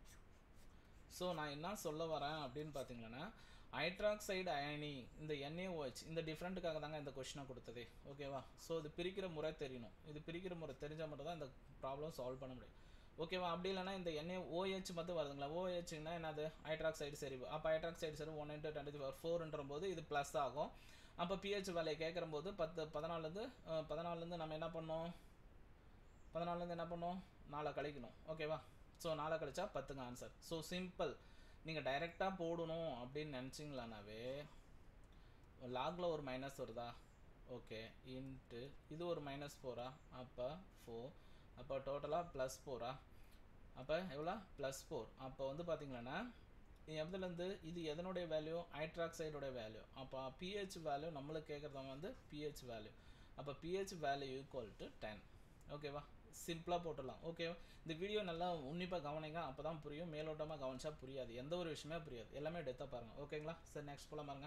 ஸோ நான் என்ன சொல்ல வரேன் அப்படின்னு பார்த்தீங்கன்னா ஹைட்ராக்சைடு அயனி இந்த NaOH இந்த டிஃப்ரெண்ட்டுக்காக தாங்க இந்த கொஷினை கொடுத்ததே ஓகேவா ஸோ இது பிரிக்கிற முறை தெரியணும் இது பிரிக்கிற முறை தெரிஞ்சால் மட்டும் தான் இந்த ப்ராப்ளம் சால்வ் பண்ண முடியும் ஓகேவா அப்படி இல்லைனா இந்த NaOH மட்டும் வருதுங்களா ஓஹெச்னா என்னது ஹைட்ராக்சைடு செறிவு அப்போ ஹைட்ராக்சைடு செறிவு ஒன் இன்ட்டு டுவெண்ட்டி ஃபோர் ஃபோர்ன்ற போது இது ப்ளஸ் ஆகும் அப்போ பிஹெச் வேலையை கேட்குற போது பத்து பதினாலுலேருந்து பதினாலுலேருந்து நம்ம என்ன பண்ணோம் பதினாலுலேருந்து என்ன பண்ணோம் நாலை கழிக்கணும் ஓகேவா ஸோ நாலை கழிச்சா பத்துங்க ஆன்சர் ஸோ சிம்பிள் நீங்கள் டைரெக்டாக போடணும் அப்படின்னு நினச்சிங்களானாவே லாகில் ஒரு மைனஸ் வருதா ஓகே இன்ட்டு இது ஒரு மைனஸ் ஃபோரா அப்போ ஃபோர் அப்போ டோட்டலாக ப்ளஸ் ஃபோரா அப்போ எவ்வளோ ப்ளஸ் ஃபோர் அப்போ வந்து பார்த்தீங்கன்னா எதுலேருந்து இது எதனுடைய வேல்யூ ஹைட்ராக்சைடோட வேல்யூ அப்போ பிஹெச் வேல்யூ நம்மளுக்கு கேட்குறத வந்து பிஹெச் வேல்யூ அப்போ pH value equal to ten ஓகேவா சிம்பிளாக போட்டுடலாம் ஓகேவா இந்த வீடியோ நல்லா உன்னிப்பாக கவனிங்க அப்போ தான் புரியும் மேலோட்டமாக கவனிச்சா புரியாது எந்த ஒரு விஷயமே புரியாது எல்லாமே டெத்தாக பாருங்கள் ஓகேங்களா சரி நெக்ஸ்ட் போல பாருங்க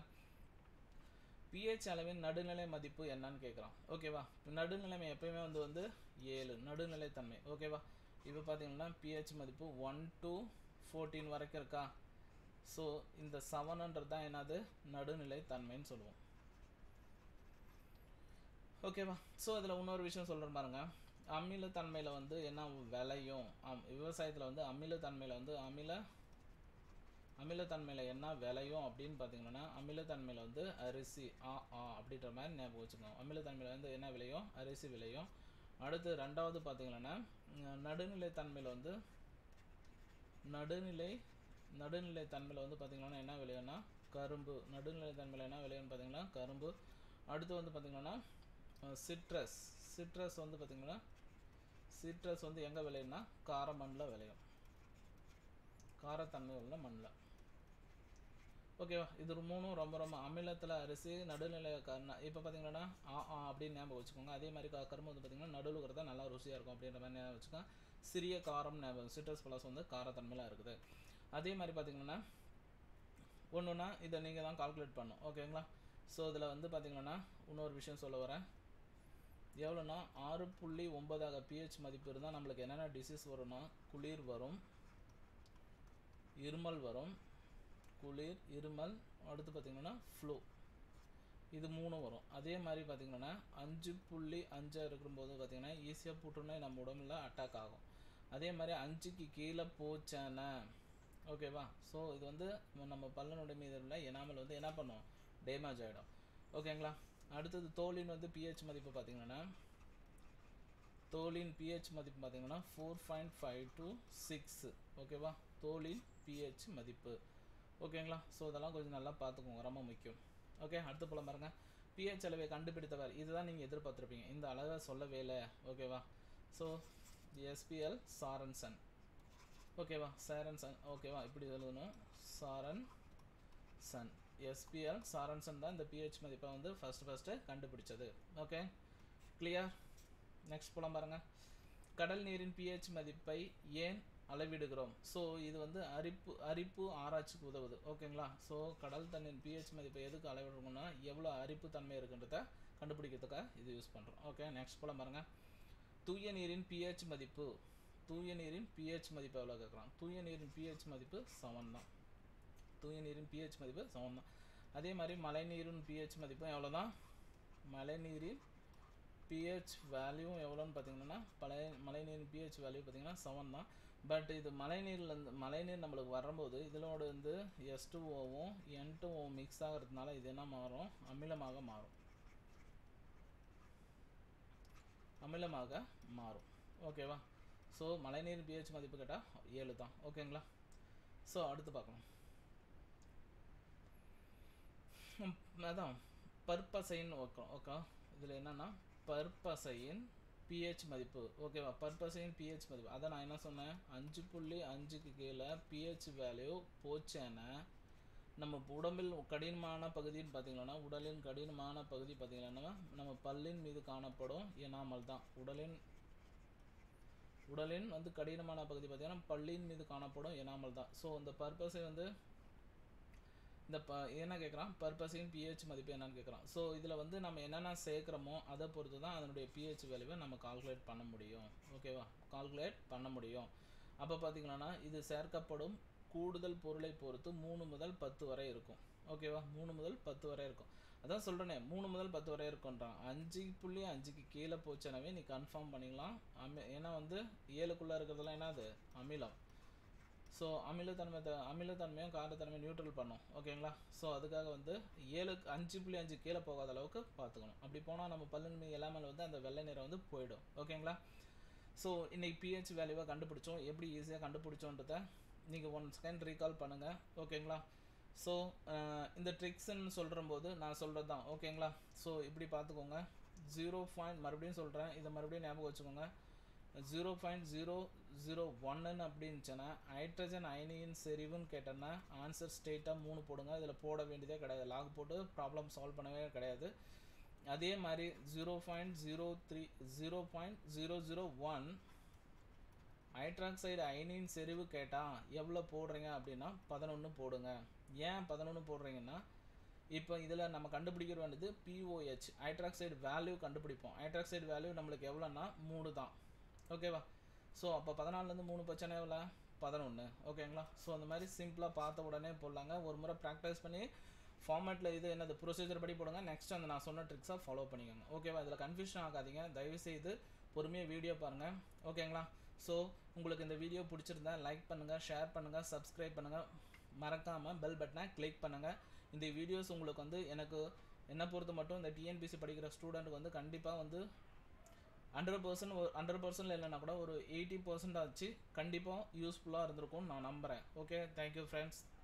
பிஹெச் அளவின் நடுநிலை மதிப்பு என்னன்னு கேட்குறோம் ஓகேவா நடுநிலைமை எப்பயுமே வந்து வந்து ஏழு நடுநிலைத்தன்மை ஓகேவா இப்போ பார்த்தீங்கன்னா பிஹெச் மதிப்பு ஒன் டு ஃபோர்டீன் வரைக்கும் இருக்கா ஸோ இந்த செவன்ன்றது தான் என்னது நடுநிலை தன்மைன்னு சொல்லுவோம் ஓகேவா ஸோ இதில் இன்னொரு விஷயம் சொல்கிறேன் பாருங்க அமிலத்தன்மையில் வந்து என்ன விளையும் அம் விவசாயத்தில் வந்து அமிலத்தன்மையில் வந்து அமில அமிலத்தன்மையில் என்ன விளையும் அப்படின்னு பார்த்தீங்கன்னா அமிலத்தன்மையில் வந்து அரிசி ஆ ஆ அப்படின்ற மாதிரி ஞாபகம் வச்சுக்கோங்க அமிலத்தன்மையில் வந்து என்ன விளையும் அரிசி விளையும் அடுத்து ரெண்டாவது பார்த்தீங்கன்னா நடுநிலை தன்மையில் வந்து நடுநிலை நடுநிலை தன்மையில் வந்து பார்த்தீங்கன்னா என்ன விளையும்னா கரும்பு நடுநிலை தன்மையில் என்ன விளையும்னு பார்த்தீங்கன்னா கரும்பு அடுத்து வந்து பார்த்தீங்கன்னா சிட்ரஸ் சிட்ரஸ் வந்து பார்த்தீங்கன்னா சிட்ரஸ் வந்து எங்கே விளையும்னா கார மண்ணில் விளையும் காரத்தன்மை உள்ள மண்ணில் ஓகேவா இது ஒரு மூணும் ரொம்ப ரொம்ப அமிலத்தில் அரிசி நடுநிலை கண்ண இப்போ பார்த்தீங்கன்னா ஆ ஆ அப்படின்னு ஞாபகம் வச்சுக்கோங்க அதே மாதிரி க கரும்பு வந்து பார்த்தீங்கன்னா நடுவில் இருக்கிறதா நல்லா ருசியாக இருக்கும் அப்படின்ற மாதிரி ஞாபகம் வச்சுக்கோங்க சிறிய காரம் ஞாபகம் சிட்ரஸ் பழஸ் வந்து காரத்தன்மையில் இருக்குது அதே மாதிரி பார்த்தீங்கன்னா ஒன்று ஒன்றா இதை நீங்கள் தான் கால்குலேட் பண்ணணும் ஓகேங்களா ஸோ இதில் வந்து பார்த்தீங்கன்னா இன்னொரு விஷயம் சொல்ல வரேன் எவ்வளோனா ஆறு புள்ளி ஒன்பதாக பிஹெச் மதிப்பு இருந்தால் நம்மளுக்கு என்னென்ன டிசீஸ் வரும்னா குளிர் வரும் இருமல் வரும் குளிர் இருமல் அடுத்து பார்த்திங்கன்னா ஃப்ளூ இது மூணும் வரும் அதே மாதிரி பார்த்திங்கன்னா அஞ்சு புள்ளி அஞ்சாக இருக்கும்போது பார்த்திங்கன்னா ஈஸியாக புற்றுநோய் நம்ம உடம்புல அட்டாக் ஆகும் அதே மாதிரி அஞ்சுக்கு கீழே போச்சான ஓகேவா ஸோ இது வந்து நம்ம பல்லனுடைய மீது உள்ள எனாமல் வந்து என்ன பண்ணும் டேமேஜ் ஆகிடும் ஓகேங்களா அடுத்தது தோலின் வந்து பிஹெச் மதிப்பு பார்த்தீங்கன்னா தோலின் பிஹெச் மதிப்பு பார்த்தீங்கன்னா four point five to six ஓகேவா தோலின் பிஹெச் மதிப்பு ஓகேங்களா ஸோ இதெல்லாம் கொஞ்சம் நல்லா பார்த்துக்கோங்க ரொம்ப முக்கியம் ஓகே அடுத்து போல பாருங்க பிஹெச் அளவை கண்டுபிடித்தவர் இதுதான் நீங்கள் எதிர்பார்த்துருப்பீங்க இந்த அளவை சொல்லவே இல்லை ஓகேவா ஸோ எஸ்பிஎல் சாரன்சன் ஓகேவா சாரன்சன் ஓகேவா இப்படி எழுதணும் சாரன் சன் எஸ்பிஎல் சாரன்சன் தான் இந்த பிஹெச் மதிப்பை வந்து ஃபஸ்ட்டு ஃபஸ்ட்டு கண்டுபிடிச்சது ஓகே கிளியர் நெக்ஸ்ட் போலாம் பாருங்க கடல் நீரின் பிஹெச் மதிப்பை ஏன் அளவிடுகிறோம் ஸோ இது வந்து அரிப்பு அரிப்பு ஆராய்ச்சிக்கு உதவுது ஓகேங்களா ஸோ கடல் தண்ணியின் பிஹெச் மதிப்பை எதுக்கு அளவிடுறோம்னா எவ்வளோ அரிப்பு தன்மை இருக்குன்றத கண்டுபிடிக்கிறதுக்காக இது யூஸ் பண்ணுறோம் ஓகே நெக்ஸ்ட் போல பாருங்க தூய நீரின் பிஹெச் மதிப்பு தூய நீரின் பிஹெச் மதிப்பு எவ்வளோ கேட்குறான் தூய நீரின் பிஹெச் மதிப்பு செவன் தான் தூய நீரின் பிஹெச் மதிப்பு செவன் தான் அதே மாதிரி மழைநீரின் பிஹெச் மதிப்பும் எவ்வளோ தான் மழைநீரின் பிஹெச் வேல்யூ எவ்வளோன்னு பார்த்தீங்கன்னா பழைய மழைநீரின் பிஹெச் வேல்யூ பார்த்தீங்கன்னா செவன் தான் பட் இது மழைநீர்லேருந்து மழைநீர் நம்மளுக்கு வரும்போது இதனோட வந்து எஸ் டூ ஓவும் என் டூ ஓ மிக்ஸ் ஆகிறதுனால இது என்ன மாறும் அமிலமாக மாறும் அமிலமாக மாறும் ஓகேவா ஸோ மழைநீர் பிஹெச் மதிப்பு கேட்டால் ஏழு தான் ஓகேங்களா ஸோ அடுத்து பார்க்கலாம் அதான் பற்பசைன்னு ஓகே ஓகே இதில் என்னென்னா பற்பசையின் பிஹெச் மதிப்பு ஓகேவா பற்பசையின் பிஹெச் மதிப்பு அதை நான் என்ன சொன்னேன் அஞ்சு புள்ளி அஞ்சுக்கு கீழே பிஹெச் வேல்யூ போச்சேன்னா நம்ம உடம்பில் கடினமான பகுதின்னு பார்த்தீங்கன்னா உடலின் கடினமான பகுதி பார்த்தீங்கன்னா நம்ம பல்லின் மீது காணப்படும் எனாமல் தான் உடலின் உடலின் வந்து கடினமான பகுதி பார்த்தீங்கன்னா பல்லின் மீது காணப்படும் எனாமல் தான் ஸோ இந்த பர்பஸை வந்து இந்த ப என்ன கேட்குறான் பர்பஸின் பிஹெச் மதிப்பு என்னன்னு கேட்குறான் ஸோ இதில் வந்து நம்ம என்னென்ன சேர்க்குறோமோ அதை பொறுத்து தான் அதனுடைய பிஹெச் வேல்யூவை நம்ம கால்குலேட் பண்ண முடியும் ஓகேவா கால்குலேட் பண்ண முடியும் அப்போ பார்த்தீங்கன்னா இது சேர்க்கப்படும் கூடுதல் பொருளை பொறுத்து மூணு முதல் பத்து வரை இருக்கும் ஓகேவா மூணு முதல் பத்து வரை இருக்கும் அதான் சொல்கிறேனே மூணு முதல் பத்து வரை இருக்குன்றான் அஞ்சு புள்ளி அஞ்சுக்கு கீழே போச்சனவே நீ கன்ஃபார்ம் பண்ணிக்கலாம் அமி ஏன்னா வந்து ஏழுக்குள்ளே இருக்கிறதெல்லாம் என்னது அமிலம் ஸோ அமிலத்தன்மை த அமிலத்தன்மையும் காரத்தன்மையும் நியூட்ரல் பண்ணும் ஓகேங்களா ஸோ அதுக்காக வந்து ஏழு அஞ்சு புள்ளி அஞ்சு கீழே போகாத அளவுக்கு பார்த்துக்கணும் அப்படி போனால் நம்ம பல்லின் மீது எல்லாமே வந்து அந்த வெள்ளை நிறம் வந்து போயிடும் ஓகேங்களா ஸோ இன்றைக்கி பிஹெச் வேல்யூவை கண்டுபிடிச்சோம் எப்படி ஈஸியாக கண்டுபிடிச்சோன்றத நீங்கள் ஒன் செகண்ட் ரீகால் பண்ணுங்கள் ஓகேங்களா ஸோ இந்த ட்ரிக்ஸ்ன்னு சொல்கிற போது நான் சொல்கிறது தான் ஓகேங்களா ஸோ இப்படி பார்த்துக்கோங்க ஜீரோ பாயிண்ட் மறுபடியும் சொல்கிறேன் இதை மறுபடியும் ஞாபகம் வச்சுக்கோங்க ஜீரோ பாயிண்ட் ஜீரோ ஜீரோ ஒன்னுன்னு அப்படின்னுச்சுன்னா ஹைட்ரஜன் அயனியின் செறிவுன்னு கேட்டேன்னா ஆன்சர் ஸ்டேட்டாக மூணு போடுங்க இதில் போட வேண்டியதே கிடையாது லாக் போட்டு ப்ராப்ளம் சால்வ் பண்ணவே கிடையாது அதே மாதிரி zero point zero three zero point zero zero one hydroxide அயனின் செறிவு கேட்டால் எவ்வளோ போடுறீங்க அப்படின்னா பதினொன்று போடுங்க ஏன் பதினொன்று போடுறீங்கன்னா இப்போ இதில் நம்ம கண்டுபிடிக்க வேண்டியது பிஓஹெச் ஹைட்ராக்சைடு வேல்யூ கண்டுபிடிப்போம் ஹைட்ராக்சைடு வேல்யூ நம்மளுக்கு எவ்வளோன்னா மூணு தான் ஓகேவா ஸோ அப்போ பதினாலுலேருந்து மூணு பிரச்சனை எவ்வளோ பதினொன்று ஓகேங்களா ஸோ அந்த மாதிரி சிம்பிளாக பார்த்த உடனே போடலாங்க ஒரு முறை ப்ராக்டிஸ் பண்ணி ஃபார்மேட்டில் இது என்னது ப்ரொசீஜர் படி போடுங்க நெக்ஸ்ட் அந்த நான் சொன்ன ட்ரிக்ஸாக ஃபாலோ பண்ணிக்கோங்க ஓகேவா இதில் கன்ஃபியூஷன் ஆகாதீங்க தயவுசெய்து பொறுமையாக வீடியோ பாருங்கள் ஓகேங்களா ஸோ உங்களுக்கு இந்த வீடியோ பிடிச்சிருந்தா லைக் பண்ணுங்கள் ஷேர் பண்ணுங்கள் சப்ஸ்கிரைப் பண்ணுங்கள் மறக்காமல் பெல் பட்டனை கிளிக் பண்ணுங்கள் இந்த வீடியோஸ் உங்களுக்கு வந்து எனக்கு என்னை பொறுத்த மட்டும் இந்த டிஎன்பிசி படிக்கிற ஸ்டூடெண்ட்டுக்கு வந்து கண்டிப்பாக வந்து ஹண்ட்ரட் பர்சன்ட் ஒரு ஹண்ட்ரட் பர்சன்ட் இல்லைன்னா கூட ஒரு எயிட்டி பர்சன்ட் ஆச்சு கண்டிப்பாக யூஸ்ஃபுல்லாக இருந்திருக்கும்னு நான் நம்புகிறேன் ஓகே தேங்க்யூ ஃப்ரெண்ட்ஸ்